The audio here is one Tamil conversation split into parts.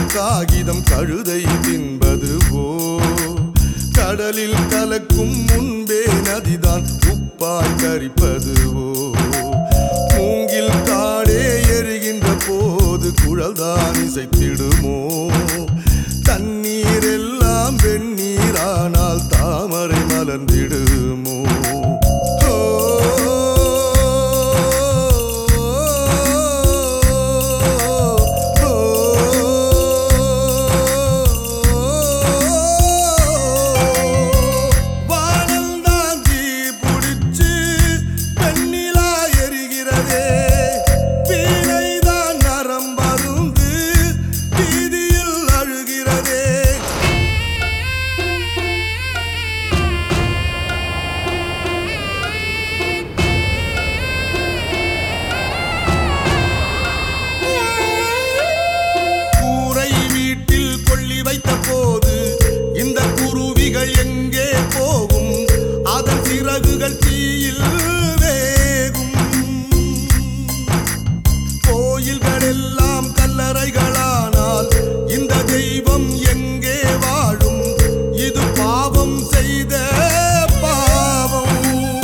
காகிதம் கழுதை தின்பதுவோ கடலில் கலக்கும் முன்பே நதிதான் உப்பாய் கரிப்பதுவோ மூங்கில் காடே எரிகின்ற போது குழல்தான் இசைத்திடுமோ தண்ணீர் எல்லாம் வெந்நீரானால் தாமரை மலர்ந்திடுமோ ஓ, ஓ, வானந்தான் தீ புடிச்சு பெண்ணிலா எரிகிறதே வீணைதான் நரம்பருந்து வீதியில் அழுகிறதே கூரை வீட்டில் கொள்ளி வைத்த போது இந்த குருவிகள் எங்கே போகும் அதன் சிறகுகள் தீயில் வேகும் கோயில்கள் எல்லாம் கல்லறைகளானால் இந்த தெய்வம் எங்கே வாழும் இது பாவம் செய்த பாவம்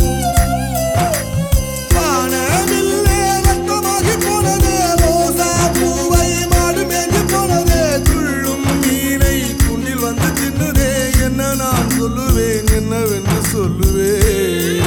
வானவில்லே ரத்தமாகி போனதே, ரோசா பூவை மாடு மேய்ந்து போனதே, துள்ளும் மீனை துண்டில் வந்து தின்னுதே. என்ன நான் சொல்லுவேன் என்னவென்று சொல்லுவேன்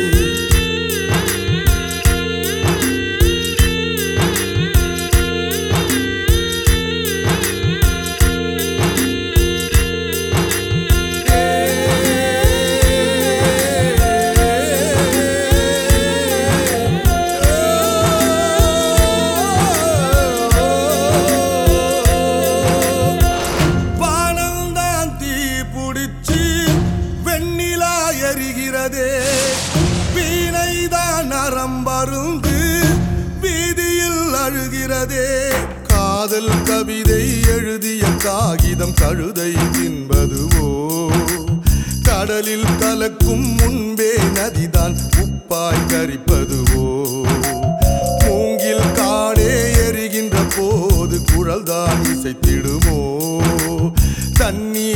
வானம்தான் தீ புடிச்சு வெண்ணிலா எரிகிறதே வீணைதான் நரம்பருந்து வீதியில் அழுகிறதே காதல் கவிதை எழுதிய காகிதம் கழுதை தின்பதுவோ கடலில் கலக்கும் முன்பே நதிதான் உப்பாய் கரிப்பதுவோ மூங்கில் காடே எரிகின்ற போது குழல்தான் இசைத்திடுமோ தண்ணீர்